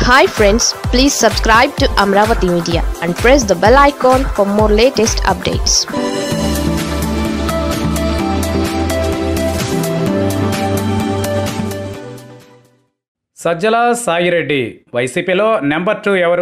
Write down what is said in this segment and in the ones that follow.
hi friends please subscribe to Amaravati media and press the bell icon for more latest updates Sajjala Saireddy వైసీపీలో number two ఎవరు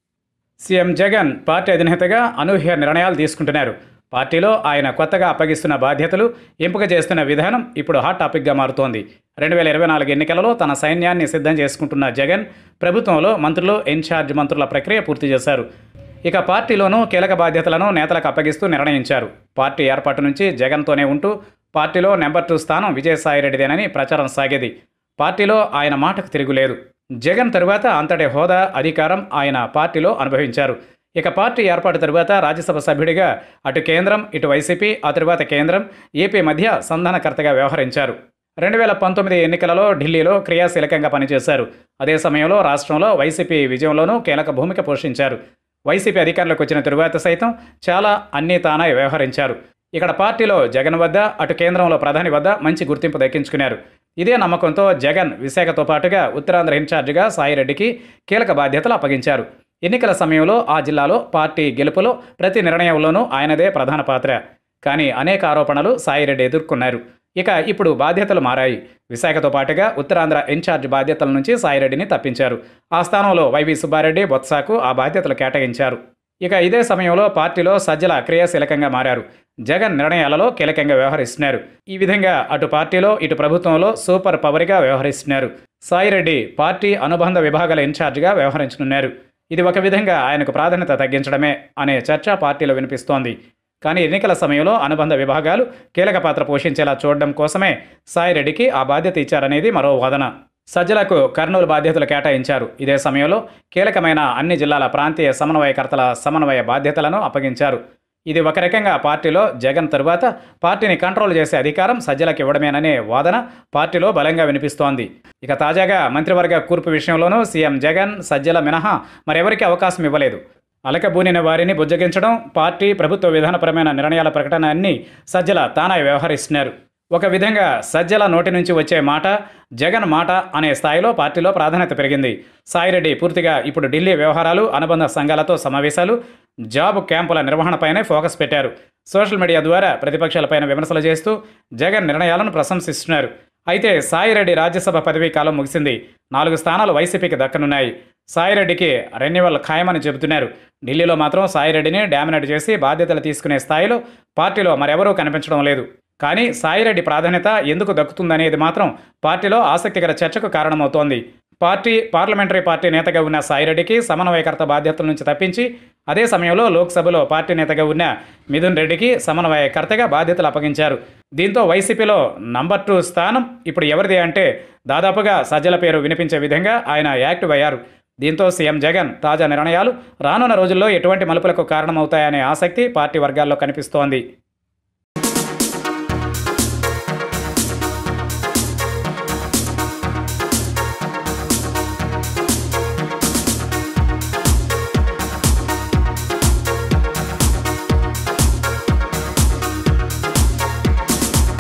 CM Jagan party అధినేతగా అనూహ్య నిర్ణయాలు తీసుకుంటున్నారు పార్టీలో ఆయన కొత్తగా అప్పగిస్తున్న బాధ్యతలు ఎంపిక చేస్తున్న విధానం ఇప్పుడు హాట్ టాపిక్గా మారుతోంది రెండు వేల ఇరవై నాలుగు ఎన్నికలలో తన సైన్యాన్ని సిద్ధం చేసుకుంటున్న జగన్ ప్రభుత్వంలో మంత్రులు ఇన్ఛార్జ్ మంత్రుల ప్రక్రియ పూర్తి చేశారు ఇక పార్టీలోనూ కీలక బాధ్యతలను నేతలకు అప్పగిస్తూ నిర్ణయించారు పార్టీ ఏర్పాటు నుంచి జగన్తోనే ఉంటూ పార్టీలో నెంబర్ టూ స్థానం విజయసాయిరెడ్డిదేనని ప్రచారం సాగేది పార్టీలో ఆయన మాటకు తిరుగులేదు జగన్ తరువాత అంతటి హోదా అధికారం ఆయన పార్టీలో అనుభవించారు ఇక పార్టీ ఏర్పాటు తరువాత రాజ్యసభ సభ్యుడిగా అటు కేంద్రం ఇటు వైసీపీ ఆ తరువాత కేంద్రం ఏపీ మధ్య సంధానకర్తగా వ్యవహరించారు రెండు వేల పంతొమ్మిది ఎన్నికలలో ఢిల్లీలో క్రియాశీలకంగా పనిచేశారు అదే సమయంలో రాష్ట్రంలో వైసీపీ విజయంలోనూ కీలక భూమిక పోషించారు వైసీపీ అధికారంలోకి వచ్చిన తరువాత సైతం చాలా అన్నీ తానే వ్యవహరించారు ఇక్కడ పార్టీలో జగన్ వద్ద అటు కేంద్రంలో ప్రధాని వద్ద మంచి గుర్తింపు దక్కించుకున్నారు ఇదే నమ్మకంతో జగన్ విశాఖతో పాటుగా ఉత్తరాంధ్ర ఇన్ఛార్జిగా సాయిరెడ్డికి కీలక బాధ్యతలు అప్పగించారు ఎన్నికల సమయంలో ఆ జిల్లాలో పార్టీ గెలుపులో ప్రతి నిర్ణయంలోనూ ఆయనదే ప్రధాన పాత్ర కానీ అనేక ఆరోపణలు సాయిరెడ్డి ఎదుర్కొన్నారు ఇక ఇప్పుడు బాధ్యతలు మారాయి విశాఖతో పాటుగా ఉత్తరాంధ్ర ఇన్ఛార్జ్ బాధ్యతల నుంచి సాయిరెడ్డిని తప్పించారు ఆ స్థానంలో వైవి సుబ్బారెడ్డి బొత్సాకు ఆ బాధ్యతలు కేటాయించారు ఇక ఇదే సమయంలో పార్టీలో సజ్జల క్రియాశీలకంగా మారారు జగన్ నిర్ణయాలలో కీలకంగా వ్యవహరిస్తున్నారు ఈ విధంగా అటు పార్టీలో ఇటు ప్రభుత్వంలో సూపర్ పవర్గా వ్యవహరిస్తున్నారు సాయిరెడ్డి పార్టీ అనుబంధ విభాగాల ఇన్ఛార్జిగా వ్యవహరించనున్నారు ఇది ఒక విధంగా ఆయనకు ప్రాధాన్యత తగ్గించడమే అనే చర్చ పార్టీలో వినిపిస్తోంది కానీ ఎన్నికల సమయంలో అనుబంధ విభాగాలు కీలక పాత్ర పోషించేలా చూడడం కోసమే సాయిరెడ్డికి ఆ బాధ్యత ఇచ్చారనేది మరో వాదన సజ్జలకు కర్నూలు బాధ్యతలు కేటాయించారు ఇదే సమయంలో కీలకమైన అన్ని జిల్లాల ప్రాంతీయ సమన్వయకర్తల సమన్వయ బాధ్యతలను అప్పగించారు ఇది ఒక రకంగా పార్టీలో జగన్ తరువాత పార్టీని కంట్రోల్ చేసే అధికారం సజ్జలకు ఇవ్వడమేననే వాదన పార్టీలో బలంగా వినిపిస్తోంది ఇక తాజాగా మంత్రివర్గ కూర్పు విషయంలోనూ సీఎం జగన్ సజ్జల మినహా మరెవరికి అవకాశం ఇవ్వలేదు అలకబూనిన వారిని బుజ్జగించడం పార్టీ ప్రభుత్వ విధానపరమైన నిర్ణయాల ప్రకటన అన్నీ సజ్జల తానే వ్యవహరిస్తున్నారు ఒక విధంగా సజ్జల నోటి నుంచి వచ్చే మాట జగన్ మాట అనే స్థాయిలో పార్టీలో ప్రాధాన్యత పెరిగింది సాయిరెడ్డి పూర్తిగా ఇప్పుడు ఢిల్లీ వ్యవహారాలు అనుబంధ సంఘాలతో సమావేశాలు జాబ్ క్యాంపుల నిర్వహణపైనే ఫోకస్ పెట్టారు సోషల్ మీడియా ద్వారా ప్రతిపక్షాలపైన విమర్శలు చేస్తూ జగన్ నిర్ణయాలను ప్రశంసిస్తున్నారు అయితే సాయిరెడ్డి రాజ్యసభ పదవీ కాలం ముగిసింది నాలుగు స్థానాలు వైసీపీకి దక్కనున్నాయి సాయిరెడ్డికి రెన్యువల్ ఖాయమని చెబుతున్నారు ఢిల్లీలో మాత్రం సాయిరెడ్డిని డామినేట్ చేసి బాధ్యతలు తీసుకునే స్థాయిలో పార్టీలో మరెవరూ కనిపించడం లేదు కానీ సాయిరెడ్డి ప్రాధాన్యత ఎందుకు దక్కుతుందనేది మాత్రం పార్టీలో ఆసక్తికర చర్చకు కారణమవుతోంది పార్టీ పార్లమెంటరీ పార్టీ నేతగా ఉన్న సాయిరెడ్డికి సమన్వయకర్త బాధ్యతల నుంచి తప్పించి అదే సమయంలో లోక్సభలో పార్టీ నేతగా ఉన్న మిథున్ రెడ్డికి సమన్వయకర్తగా బాధ్యతలు అప్పగించారు దీంతో వైసీపీలో నంబర్ టూ స్థానం ఇప్పుడు ఎవరిది అంటే దాదాపుగా సజ్జల పేరు వినిపించే విధంగా ఆయన యాక్టివ్ అయ్యారు దీంతో సీఎం జగన్ తాజా నిర్ణయాలు రానున్న రోజుల్లో ఎటువంటి మలుపులకు కారణమవుతాయనే ఆసక్తి పార్టీ వర్గాల్లో కనిపిస్తోంది